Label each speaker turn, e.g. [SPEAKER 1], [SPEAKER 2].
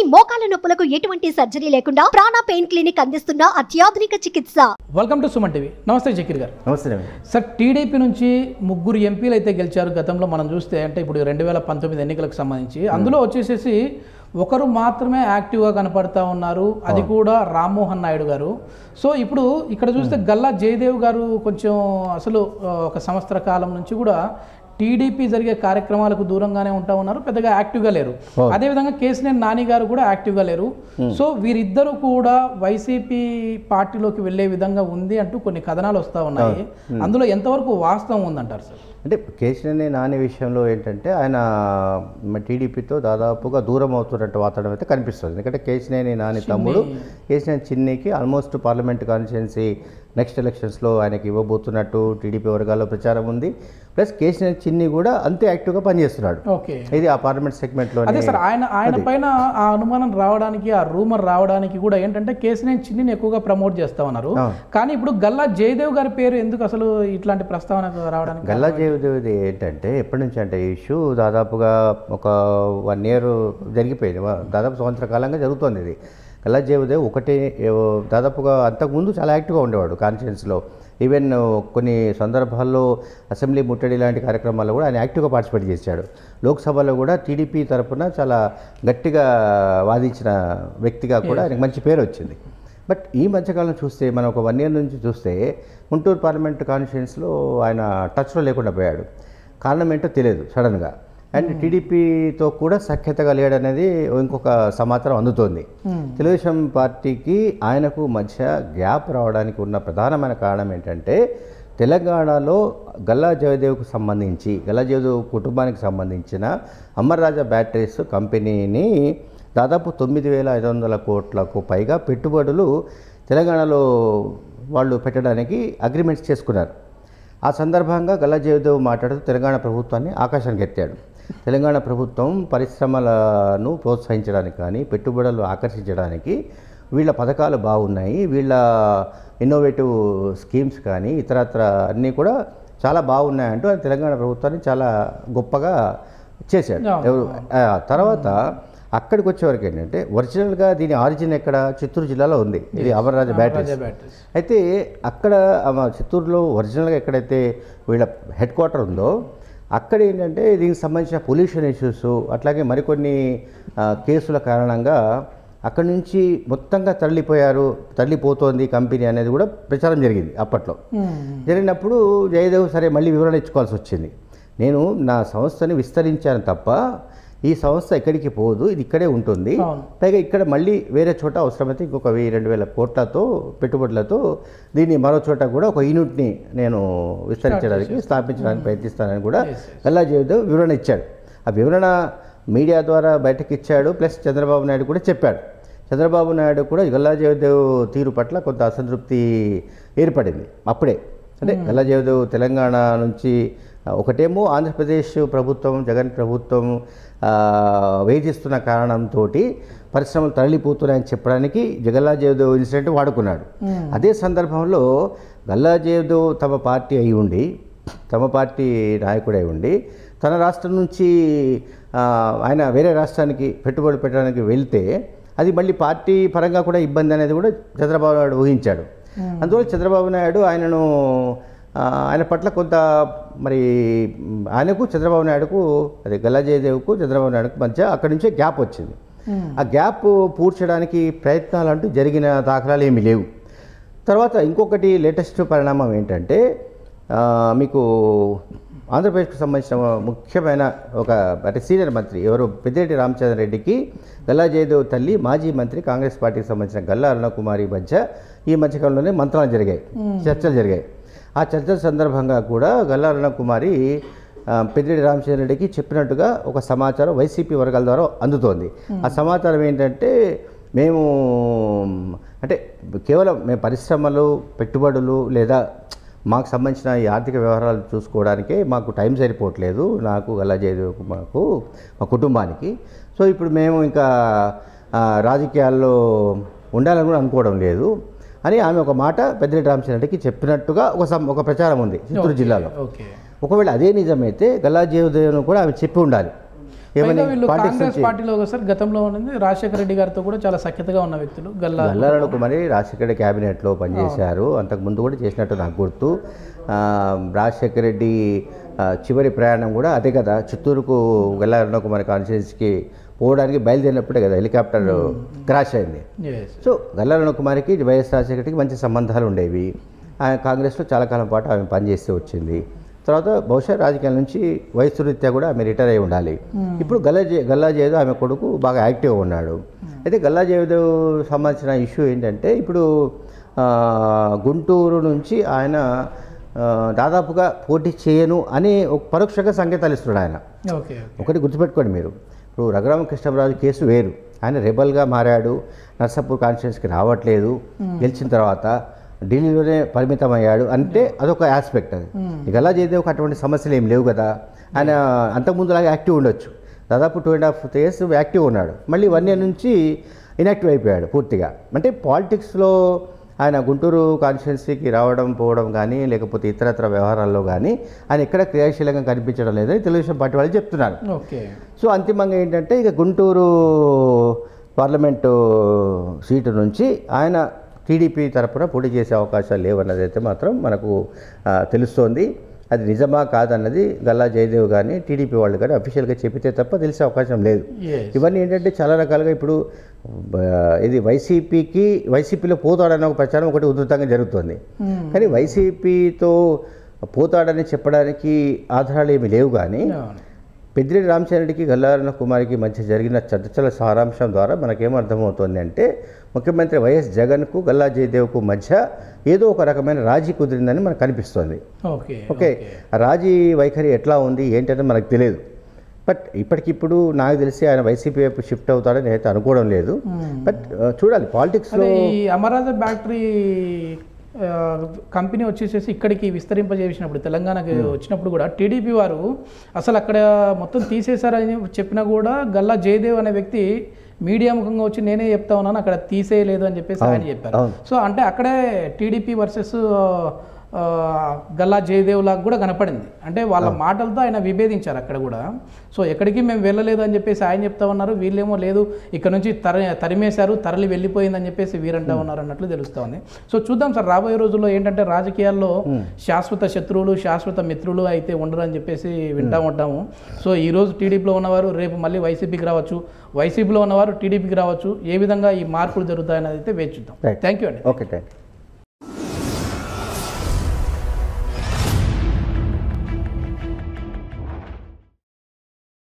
[SPEAKER 1] మోకాల నొప్పులకు ఎటువంటి సర్జరీ లేకుండా ప్రాణ పెయిన్ క్లినిక్ అందిస్తున్న అత్యాధునిక చికిత్స
[SPEAKER 2] వెల్కమ్ టు సుమన్ టీవీ నమస్తే జకీర్ గారు
[SPEAKER 3] నమస్తే నవీన్.
[SPEAKER 2] సార్ టీడీపీ నుంచి ముగ్గురు ఎంపీలు అయితే గెలిచారు గతంలో మనం చూస్తే అంటే ఇప్పుడు రెండు వేల పంతొమ్మిది ఎన్నికలకు సంబంధించి అందులో వచ్చేసేసి ఒకరు మాత్రమే యాక్టివ్గా కనపడతా ఉన్నారు అది కూడా రామ్మోహన్ నాయుడు గారు సో ఇప్పుడు ఇక్కడ చూస్తే గల్లా జయదేవ్ గారు కొంచెం అసలు ఆ, ఒక సంవత్సర కాలం నుంచి కూడా టీడీపీ జరిగే కార్యక్రమాలకు దూరంగానే ఉంటా ఉన్నారు పెద్దగా యాక్టివ్గా లేరు అదేవిధంగా కేసీనేని నాని గారు కూడా యాక్టివ్గా లేరు సో వీరిద్దరూ కూడా వైసీపీ పార్టీలోకి వెళ్ళే విధంగా ఉంది అంటూ కొన్ని కథనాలు వస్తూ ఉన్నాయి అందులో ఎంతవరకు వాస్తవం ఉందంటారు సార్
[SPEAKER 3] అంటే కేసీఆర్ నాని విషయంలో ఏంటంటే ఆయన మ- టీడీపీతో దాదాపుగా దూరం అవుతున్నట్టు వాతావరణం అయితే కనిపిస్తుంది ఎందుకంటే కేసీనేని నాని తమ్ముడు కేసీనేని చిన్నికి ఆల్మోస్ట్ పార్లమెంట్ కాన్స్టిట్యున్సీ నెక్స్ట్ ఎలక్షన్స్లో ఆయనకి ఇవ్వబోతున్నట్టు టీడీపీ వర్గాల్లో ప్రచారం ఉంది ప్లస్ కేసీనేని చిన్ని కూడా అంతే యాక్టివ్గా పనిచేస్తున్నాడు
[SPEAKER 2] ఓకే
[SPEAKER 3] ఇది ఆ పార్లమెంట్ సెగ్మెంట్లో
[SPEAKER 2] అదే సార్ ఆయన ఆయన పైన ఆ అనుమానం రావడానికి ఆ రూమర్ రావడానికి కూడా ఏంటంటే కేసీనేని చిన్నిని ఎక్కువగా ప్రమోట్ చేస్తా ఉన్నారు
[SPEAKER 3] ఆ.
[SPEAKER 2] కానీ ఇప్పుడు గల్లా జయదేవ్ గారి పేరు ఎందుకు అసలు ఇట్లాంటి ప్రస్తావన రావడానికి
[SPEAKER 3] గల్లా జయదేవిది ఏంటంటే ఎప్పటి నుంచి అంటే ఈ ఇష్యూ దాదాపుగా ఒక వన్ ఇయర్ జరిగిపోయింది వ- దాదాపు సంవత్సర కాలంగా జరుగుతోంది ఇది గల్లా జయదేవ్ ఒకటే ఏవో- దాదాపుగా అంతకుముందు చాలా యాక్టివ్గా ఉండేవాడు కాన్ఫిడెన్స్లో ఈవెన్ కొన్ని సందర్భాల్లో అసెంబ్లీ ముట్టడి లాంటి కార్యక్రమాల్లో కూడా ఆయన యాక్టివ్గా పార్టిసిపేట్ చేశాడు లోక్సభలో కూడా టీడీపీ తరపున చాలా గట్టిగా వాదించిన వ్యక్తిగా కూడా ఆయనకు మంచి పేరు వచ్చింది బట్ ఈ మధ్యకాలం చూస్తే మనం ఒక వన్ ఇయర్ నుంచి చూస్తే గుంటూరు పార్లమెంట్ కాన్స్టిట్యున్సీలో ఆయన టచ్లో లేకుండా పోయాడు కారణం ఏంటో తెలియదు సడన్గా అండ్ టీడీపీతో కూడా సఖ్యతగా లేడనేది ఇంకొక సమాచారం అందుతోంది తెలుగుదేశం పార్టీకి ఆయనకు మధ్య గ్యాప్ రావడానికి ఉన్న ప్రధానమైన కారణం ఏంటంటే తెలంగాణలో గల్లా జయదేవ్కు సంబంధించి గల్లా జయదేవ్ కుటుంబానికి సంబంధించిన అమర్రాజా బ్యాటరీస్ కంపెనీని దాదాపు తొమ్మిది వేల ఐదు వందల కోట్లకు పైగా పెట్టుబడులు తెలంగాణలో వాళ్ళు పెట్టడానికి అగ్రిమెంట్స్ చేసుకున్నారు ఆ సందర్భంగా గల్లా జయదేవ్ మాట్లాడుతూ తెలంగాణ ప్రభుత్వాన్ని ఆకాశానికి ఎత్తాడు తెలంగాణ ప్రభుత్వం పరిశ్రమలను ప్రోత్సహించడానికి కానీ పెట్టుబడులు ఆకర్షించడానికి వీళ్ళ పథకాలు బాగున్నాయి వీళ్ళ ఇన్నోవేటివ్ స్కీమ్స్ కానీ ఇతరత్ర అన్నీ కూడా చాలా బాగున్నాయంటూ ఆయన తెలంగాణ ప్రభుత్వాన్ని చాలా గొప్పగా చేశాడు
[SPEAKER 2] అవును.
[SPEAKER 3] ఎవరు ఆ, తర్వాత అక్కడికి వచ్చేవరకు ఏంటంటే ఒరిజినల్గా దీని ఆరిజిన్ ఎక్కడ చిత్తూరు జిల్లాలో ఉంది ఇది అమర్రాజ బ్యాటరీస్
[SPEAKER 2] బ్యాటరీస్
[SPEAKER 3] అయితే అక్కడ ఆ చిత్తూరులో ఒరిజినల్గా ఎక్కడైతే వీళ్ళ హెడ్ క్వార్టర్ ఉందో అక్కడ ఏంటంటే దీనికి సంబంధించిన పొల్యూషన్ ఇష్యూస్ అట్లాగే మరికొన్ని ఆ, కేసుల కారణంగా అక్కడి నుంచి మొత్తంగా తరలిపోయారు తరలిపోతోంది కంపెనీ అనేది కూడా ప్రచారం జరిగింది అప్పట్లో జరిగినప్పుడు జయదేవ్ సరే మళ్ళీ వివరణ ఇచ్చుకోవాల్సి వచ్చింది నేను నా సంస్థని విస్తరించాను తప్ప ఈ సంస్థ ఎక్కడికి పోదు ఇది ఇక్కడే ఉంటుంది
[SPEAKER 2] అవును.
[SPEAKER 3] పైగా ఇక్కడ మళ్ళీ వేరే చోట అవసరమైతే ఇంకొక వెయ్యి రెండు వేల కోట్లతో పెట్టుబడులతో దీన్ని మరో చోట కూడా ఒక యూనిట్ని నేను విస్తరించడానికి స్థాపించడానికి ప్రయత్నిస్తానని కూడా గల్లా జయదేవ్ వివరణ ఇచ్చాడు ఆ వివరణ మీడియా ద్వారా బయటకు ఇచ్చాడు ప్లస్ చంద్రబాబు నాయుడు కూడా చెప్పాడు చంద్రబాబు నాయుడు కూడా గల్లా జయదేవ్ తీరు పట్ల కొంత అసంతృప్తి ఏర్పడింది అప్పుడే అంటే గల్లా జయదేవ్ తెలంగాణ నుంచి ఆ, ఒకటేమో ఆంధ్రప్రదేశ్ ప్రభుత్వం జగన్ ప్రభుత్వం ఆ, వేధిస్తున్న కారణంతో పరిశ్రమలు తరలిపోతున్నాయని చెప్పడానికి జగల్లా జయదేవ్ ఇన్సిడెంట్ వాడుకున్నాడు అదే సందర్భంలో గల్లా జయదేవ్ తమ పార్టీ అయి ఉండి తమ పార్టీ నాయకుడై ఉండి తన రాష్ట్రం నుంచి ఆ, ఆయన వేరే రాష్ట్రానికి పెట్టుబడి పెట్టడానికి వెళ్తే అది మళ్ళీ పార్టీ పరంగా కూడా ఇబ్బంది అనేది కూడా చంద్రబాబు నాయుడు ఊహించాడు అందువల్ల చంద్రబాబు నాయుడు ఆయనను ఆ, ఆయన పట్ల కొంత మరి మ్, ఆయనకు చంద్రబాబు నాయుడుకు అదే గల్లా జయదేవ్కు చంద్రబాబు నాయుడుకు మధ్య అక్కడి నుంచే గ్యాప్ వచ్చింది ఆ గ్యాప్ పూడ్చడానికి ప్రయత్నాలు అంటూ జరిగిన దాఖలాలు ఏమీ లేవు తర్వాత ఇంకొకటి లేటెస్ట్ పరిణామం ఏంటంటే ఆ, మీకు ఆంధ్రప్రదేశ్కు సంబంధించిన ముఖ్యమైన ఒక అంటే సీనియర్ మంత్రి ఎవరు పెద్దిరెడ్డి రామచంద్రరెడ్డికి గల్లా జయదేవ్ తల్లి మాజీ మంత్రి కాంగ్రెస్ పార్టీకి సంబంధించిన గల్లా అరుణకుమారి మధ్య ఈ మధ్యకాలంలోనే మంత్రాలు జరిగాయి చర్చలు జరిగాయి ఆ చర్చల సందర్భంగా కూడా గల్లా అరుణకుమారి ఆ, పెద్దిరెడ్డి రామచంద్రరెడ్డికి చెప్పినట్టుగా ఒక సమాచారం వైసీపీ వర్గాల ద్వారా అందుతోంది ఆ సమాచారం ఏంటంటే మేము అంటే కేవలం మేము పరిశ్రమలు పెట్టుబడులు లేదా మాకు సంబంధించిన ఈ ఆర్థిక వ్యవహారాలు చూసుకోవడానికే మాకు టైం సరిపోవట్లేదు నాకు అలా చేయదు మాకు మా కుటుంబానికి సో ఇప్పుడు మేము ఇంకా ఆ, రాజకీయాల్లో ఉండాలని కూడా అనుకోవడం లేదు అని ఆమె ఒక మాట పెద్దిరెడ్డి రామచంద్రరెడ్డికి చెప్పినట్టుగా ఒక సం ఒక ప్రచారం ఉంది చిత్తూరు జిల్లాలో
[SPEAKER 2] ఓకే
[SPEAKER 3] ఒకవేళ అదే నిజమైతే గల్లా జయదేవ్ను కూడా ఆమె చెప్పి ఉండాలి ఏమని
[SPEAKER 2] పైగా వీళ్ళు
[SPEAKER 3] పాలిటిక్స్
[SPEAKER 2] కాంగ్రెస్
[SPEAKER 3] నుంచి
[SPEAKER 2] పార్టీలో ఒకసారి గతంలో ఉన్నది రాజశేఖర రెడ్డి గారితో కూడా చాలా సఖ్యతగా ఉన్న వ్యక్తులు గల్లా
[SPEAKER 3] గల్లారణ కుమారి రాజశేఖర క్యాబినెట్లో పనిచేశారు అంతకుముందు కూడా చేసినట్టు నాకు గుర్తు ఆ, రాజశేఖర రెడ్డి ఆ, చివరి ప్రయాణం కూడా అదే కదా చిత్తూరుకు గల్లారణ కుమారి కాన్స్టిట్యున్సీకి పోవడానికి బయలుదేరినప్పుడే కదా హెలికాప్టర్ క్రాష్ అయింది
[SPEAKER 2] Yes.
[SPEAKER 3] సో గల్లారణ కుమారికి వైఎస్ రాజశేఖరకి మంచి సంబంధాలు ఉండేవి ఆయన కాంగ్రెస్లో చాలా కాలం పాటు ఆమె పనిచేస్తూ వచ్చింది తర్వాత బహుశా రాజకీయాల నుంచి వయసు రీత్యా కూడా ఆమె రిటైర్ అయి ఉండాలి ఇప్పుడు గల్లా జే గల్లా జయదేవ్ ఆమె కొడుకు బాగా యాక్టివ్గా ఉన్నాడు అయితే గల్లా జయదేవ్ సంబంధించిన ఇష్యూ ఏంటంటే ఇప్పుడు ఆ, గుంటూరు నుంచి ఆయన ఆ, దాదాపుగా పోటీ చేయను అని ఒక పరోక్షంగా సంకేతాలు ఇస్తున్నాడు ఆయన
[SPEAKER 2] ఓకే
[SPEAKER 3] ఒకటి గుర్తుపెట్టుకోండి మీరు ఇప్పుడు రఘురామ కృష్ణరాజు కేసు వేరు ఆయన రెబల్గా మారాడు నర్సాపూర్ కాన్స్టిట్యున్సీకి రావట్లేదు గెలిచిన తర్వాత ఢిల్లీలోనే పరిమితం అయ్యాడు అంటే అదొక ఆస్పెక్ట్ అది ఇక అలా జయదేవ్కి అటువంటి సమస్యలు ఏం లేవు కదా ఆయన అంతకుముందులాగా యాక్టివ్ ఉండొచ్చు దాదాపు two and half years active ఉన్నాడు మళ్ళీ వన్ ఇయర్ నుంచి ఇన్యాక్టివ్ అయిపోయాడు పూర్తిగా అంటే పాలిటిక్స్లో ఆయన గుంటూరు కాన్స్టిట్యున్సీకి రావడం పోవడం కానీ లేకపోతే ఇతరత్ర వ్యవహారాల్లో కానీ ఆయన ఎక్కడ క్రియాశీలంగా కనిపించడం లేదని తెలుగుదేశం పార్టీ వాళ్ళు చెప్తున్నారు
[SPEAKER 2] ఓకే
[SPEAKER 3] సో అంతిమంగా ఏంటంటే ఇక గుంటూరు పార్లమెంటు సీటు నుంచి ఆయన టీడీపీ తరపున పోటీ చేసే అవకాశాలు లేవన్నది అయితే మాత్రం మనకు ఆ, తెలుస్తోంది అది నిజమా కాదన్నది గల్లా జయదేవ్ కానీ టీడీపీ వాళ్ళు కానీ అఫీషియల్గా చెప్పితే తప్ప తెలిసే అవకాశం లేదు
[SPEAKER 2] Yes.
[SPEAKER 3] ఇవన్నీ ఏంటంటే చాలా రకాలుగా ఇప్పుడు బ- ఇది వైసీపీకి వైసీపీలో పోతాడన్న ఒక ప్రచారం ఒకటి ఉధృతంగా జరుగుతుంది కానీ వైసీపీతో పోతాడని చెప్పడానికి ఆధారాలు ఏమీ లేవు కానీ
[SPEAKER 2] అవును.
[SPEAKER 3] పెద్దిరెడ్డి రామచంద్రుడికి గల్లారణ కుమారికి మధ్య జరిగిన చర్చల సారాంశం ద్వారా మనకేమర్థమవుతోంది అంటే ముఖ్యమంత్రి వైఎస్ జగన్కు గల్లా జయదేవ్కు మధ్య ఏదో ఒక రకమైన రాజీ కుదిరిందని మనకు కనిపిస్తోంది
[SPEAKER 2] ఓకే
[SPEAKER 3] ఓకే ఆ రాజీ వైఖరి ఎట్లా ఉంది ఏంటంటే మనకు తెలియదు బట్ ఇప్పటికిప్పుడు నాకు తెలిసి ఆయన వైసీపీ వైపు షిఫ్ట్ అవుతాడని నేనైతే అనుకోవడం లేదు బట్ ఆ, చూడాలి పాలిటిక్స్లో
[SPEAKER 2] అదే ఈ అమరాజ బ్యాటరీ ఆ, కంపెనీ వచ్చేసేసి ఇక్కడికి విస్తరింపజేసినప్పుడు తెలంగాణకి వచ్చినప్పుడు కూడా టీడీపీ వారు అసలు అక్కడ మొత్తం తీసేశారని చెప్పినా కూడా గల్లా జయదేవ్ అనే వ్యక్తి మీడియా ముఖంగా వచ్చి నేనే చెప్తా ఉన్నాను అక్కడ తీసేయలేదు అని చెప్పేసి ఆయన చెప్పారు
[SPEAKER 3] అవును.
[SPEAKER 2] సో అంటే అక్కడే టీడీపీ వర్సెస్ గల్లా జయదేవ్ లాగా కూడా కనపడింది అంటే వాళ్ళ మాటలతో ఆయన విభేదించారు అక్కడ కూడా సో ఎక్కడికి మేము వెళ్ళలేదు అని చెప్పేసి ఆయన చెప్తా ఉన్నారు వీళ్ళేమో లేదు ఇక్కడ నుంచి తర తరిమేశారు తరలి వెళ్ళిపోయిందని చెప్పేసి వీరంటా ఉన్నారు అన్నట్లు తెలుస్తా ఉంది సో చూద్దాం సార్ రాబోయే రోజుల్లో ఏంటంటే రాజకీయాల్లో శాశ్వత శత్రువులు శాశ్వత మిత్రులు అయితే ఉండరు అని చెప్పేసి వింటా ఉంటాము సో ఈ రోజు టీడీపీలో ఉన్నవారు రేపు మళ్ళీ వైసీపీకి రావచ్చు వైసీపీలో ఉన్నవారు టీడీపీకి రావచ్చు ఏ విధంగా ఈ మార్పులు జరుగుతాయన్నది అయితే వేచి చూద్దాం
[SPEAKER 3] Right.
[SPEAKER 2] థ్యాంక్ యూ అండి
[SPEAKER 3] ఓకే థ్యాంక్ యూ